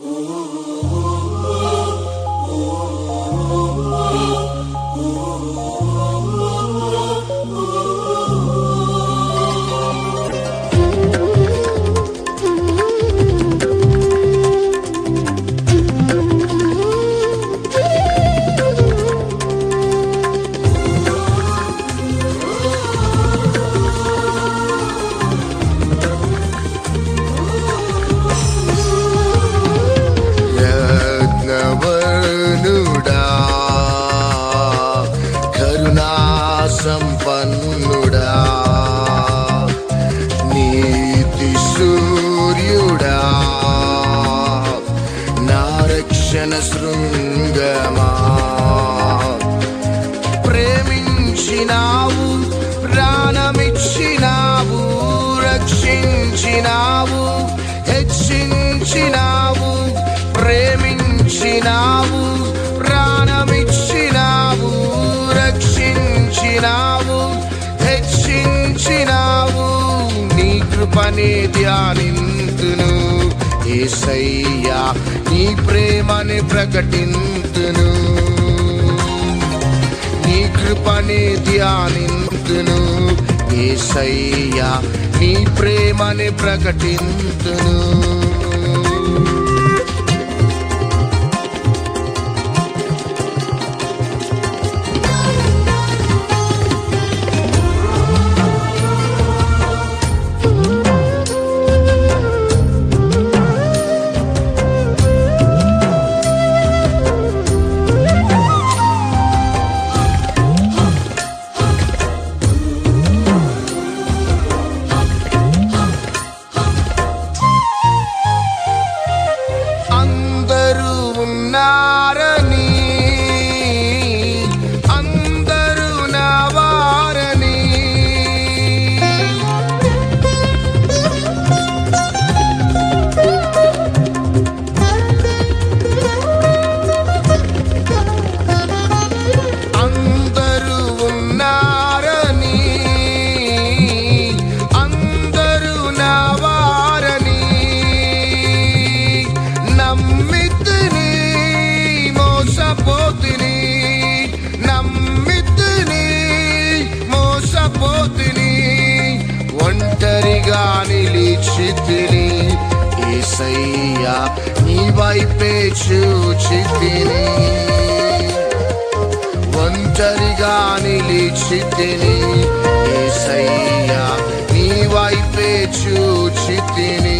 యజ్ఞవర్ణుడా కరుణా సంపన్నుడా నీతి సూర్యుడా నా రక్షణ శృంగమా ప్రేమించినావు ప్రాణమిచ్చినావు రక్షించినావు హెచ్చించినావు ప్రేమించినావు ప్రాణమిచ్చినావు రక్షించినావు హెచ్చించినావు నీ కృపనే ధ్యానింతును ఏసయ్యా నీ ప్రేమని ప్రకటింతును నీ కృపని ధ్యానింతును ఏసయ్యా నీ ప్రేమని ప్రకటింతును అందరూ ఉన్నారని అందరూ నా వారని అందరూ ఉన్నారని అందరూ నా వారని నమ్మితిని మోసపోతిని నమ్మితిని మోసపోతిని ఒంటరిగా నిలిచితిని ఏసయ్యా నీ వైపే చూచితిని ఒంటరిగా నిలిచితిని ఏసయ్యా నీ వైపే చూచితిని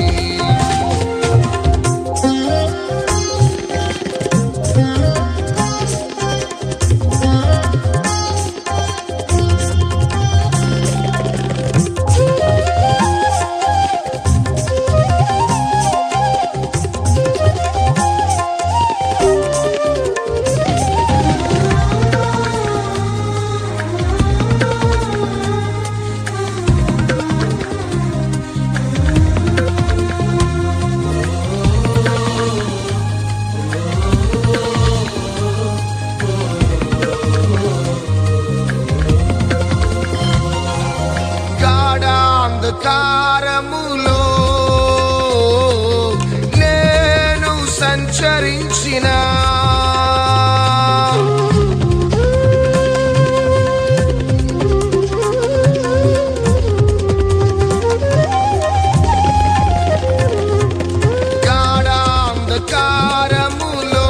గాఢాంధకారములో నేను సంచరించిన గాఢాంధకారములో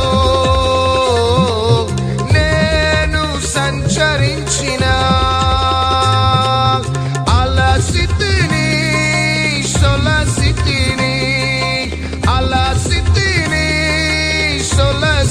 నేను సంచరించిన అలసితిని సొలసితిని అలసితిని సొలసితిని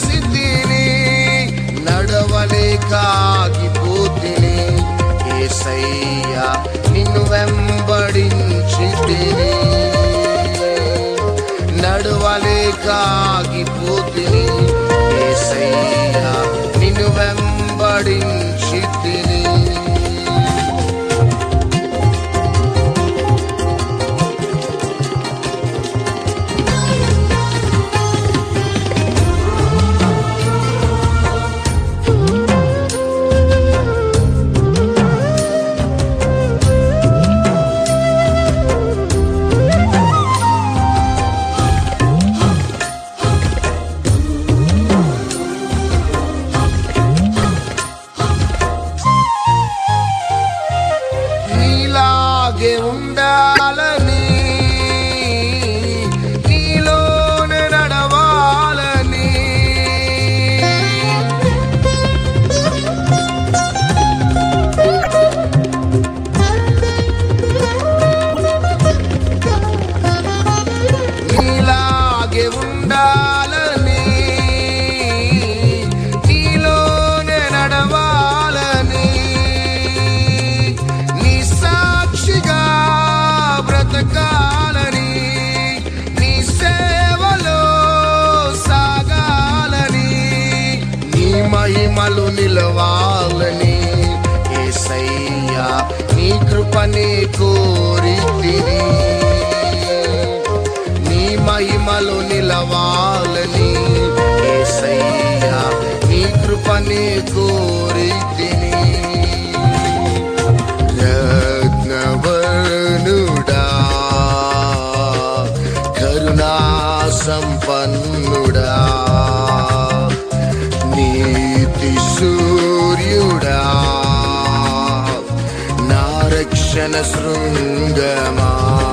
నిలవాలని ఏసయ్యా నీ కృపనే కోరితిని నీ మహిమలో నిలవాలని ఏసయ్యా నీ కృపనే కోరితిని రత్నవర్ణుడా కరుణా సంపన్నుడా నీతి సూర్యుడా నా రక్షణ శృంగమా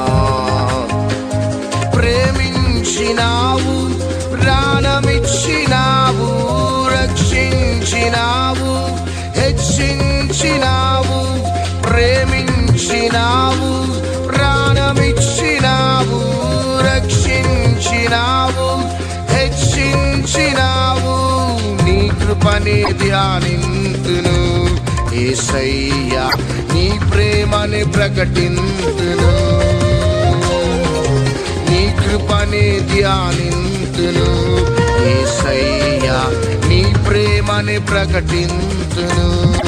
ప్రేమించినావు ప్రాణమిచ్చినావు రక్షించినావు హెచ్చించినావు ప్రేమించినావు ప్రాణమిచ్చినావు రక్షించినావు హెచ్చించినావు నీ కృపని ధ్యానింతును ఏసయ్యా నీ ప్రేమని ప్రకటింతును నీ కృపని ధ్యానింతును ఏసయ్యా నీ ప్రేమని ప్రకటింతును